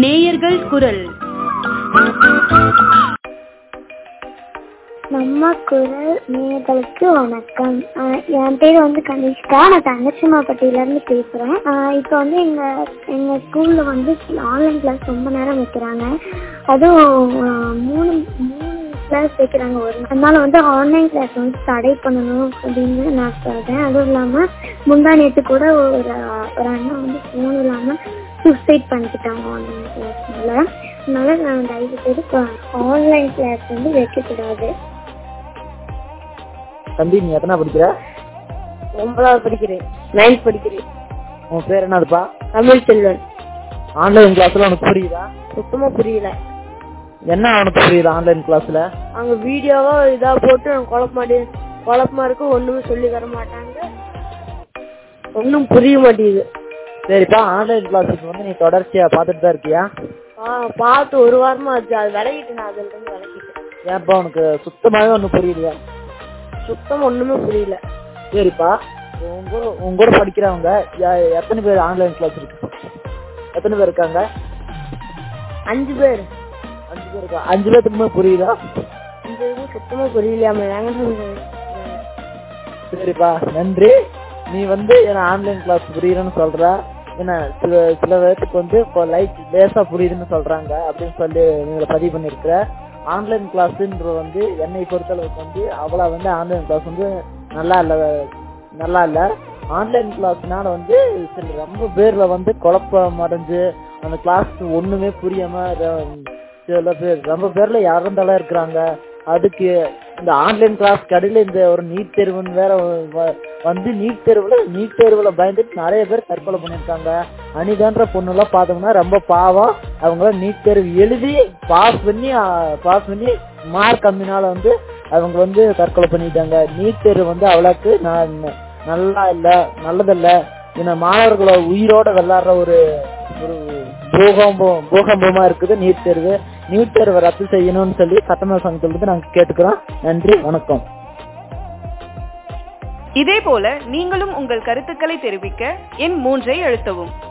நேயர்கள் குரல் நம்ம குரல் நேயர்களுக்கு வணக்கம் ஆஹ் என் பேர் வந்து கனிஷ்கா நான் தங்கச்சிமாப்பட்டியிலேருந்து பேசுகிறேன் இப்போ வந்து எங்கள் எங்கள் ஸ்கூலில் வந்து ஆன்லைன் கிளாஸ் ரொம்ப நேரம் வைக்கிறாங்க அதுவும் ஆஹ் மூணு மூணு கிளாஸ் வைக்கிறாங்க ஒரு நாள். அதனால வந்து ஆன்லைன் கிளாஸ் வந்து தடை பண்ணணும் அப்படின்னு நான் சொல்கிறேன் அதுவும் இல்லாமல் முந்தா நேற்று கூட ஒரு ஒரு அண்ணன் வந்து ஃபோன் இல்லாமல் சூசைட் பண்ணிக்கிட்டாங்க ஆன்லைன் கிளாஸ்னால அதனால நான் தயவு செய்து ஆன்லைன் கிளாஸ் வந்து வைக்கக்கூடாது தம்பி நீ எத்தனை படிக்கிற ஒன்பதாவது படிக்கிறேன் நைன்த் படிக்கிறேன் உன் பேர் என்னதுப்பா தமிழ் செல்வன் ஆன்லைன் கிளாஸ்ல உனக்கு புரியுதா சுத்தமா புரியல என்ன உனக்கு புரியுது ஆன்லைன் கிளாஸ்ல அவங்க வீடியோவா இதா போட்டு குழப்பமாடி குழப்பமா இருக்கு ஒண்ணுமே சொல்லி தர மாட்டாங்க ஒன்றும் புரிய மாட்டேங்குது சரிப்பா ஆன்லைன் கிளாஸுக்கு வந்து நீ தொடர்ச்சியா பார்த்துட்டு தான் இருக்கியா பார்த்து ஒரு வாரமா ஆச்சு அது விலகிட்டு நான் அதுல இருந்து விலகிட்டேன் ஏன்ப்பா உனக்கு சுத்தமாவே ஒன்றும் புரியலையா சுத்தம் ஒண்ணுமே புரியல சரிப்பா உங்க கூட- உங்க கூட படிக்கிறவங்க எ- எத்தனை பேர் ஆன்லைன் கிளாஸ் இருக்கு எத்தனை பேர் இருக்காங்க அஞ்சு பேர் அஞ்சு பேர் இருக்கா அஞ்சு பேர்த்துக்குமே புரியுதா அஞ்சு பேருக்கும் சுத்தமா புரியலையாம எங்க சரிப்பா நன்றி நீ வந்து என்ன ஆன்லைன் கிளாஸ் புரியுதுன்னு சொல்ற என்ன சில சில பேருக்கு வந்து இப்போ லைட் லேசா புரியுதுன்னு சொல்றாங்க அப்படின்னு சொல்லி நீங்க பதிவு பண்ணிருக்கிற ஆன்லைன் கிளாஸ்ன்றது வந்து என்னை பொறுத்தளவுக்கு வந்து அவ்வளவு வந்து ஆன்லைன் கிளாஸ் வந்து நல்லா இல்ல நல்லா இல்ல ஆன்லைன் கிளாஸ்னால வந்து சில ரொம்ப பேர்ல வந்து குழப்பம் அடைஞ்சு அந்த கிளாஸ் ஒண்ணுமே புரியாம ர- சில பேர் ரொம்ப பேர்ல இறந்தெல்லாம் இருக்கிறாங்க அதுக்கு இந்த ஆன்லைன் கிளாஸ் கடையில இந்த ஒரு நீட் தேர்வுன்னு வேற வ- வந்து நீட் தேர்வுல நீட் தேர்வுல பயந்துட்டு நிறைய பேர் தற்கொலை பண்ணிருக்காங்க அனிதான்ற பொண்ணு எல்லாம் பார்த்தோம்னா ரொம்ப பாவம் அவங்க நீட் தேர்வு எழுதி பாஸ் பண்ணி பாஸ் பண்ணி மார்க் கம்மினால வந்து அவங்க வந்து தற்கொலை பண்ணிட்டாங்க நீட் தேர்வு வந்து அவ்வளவுக்கு நான் நல்லா இல்ல நல்லதில்ல இந்த மாணவர்களை உயிரோட விளையாடுற ஒரு ஒரு பூகம்பம் பூகம்பமா இருக்குது நீட் தேர்வு நீட் தேர்வை ரத்து செய்யணும்னு சொல்லி சட்டமன்ற சங்கத்திலிருந்து நாங்க கேட்டுக்கிறோம் நன்றி வணக்கம் இதே போல நீங்களும் உங்கள் கருத்துக்களை தெரிவிக்க எண் மூன்றை அழுத்தவும்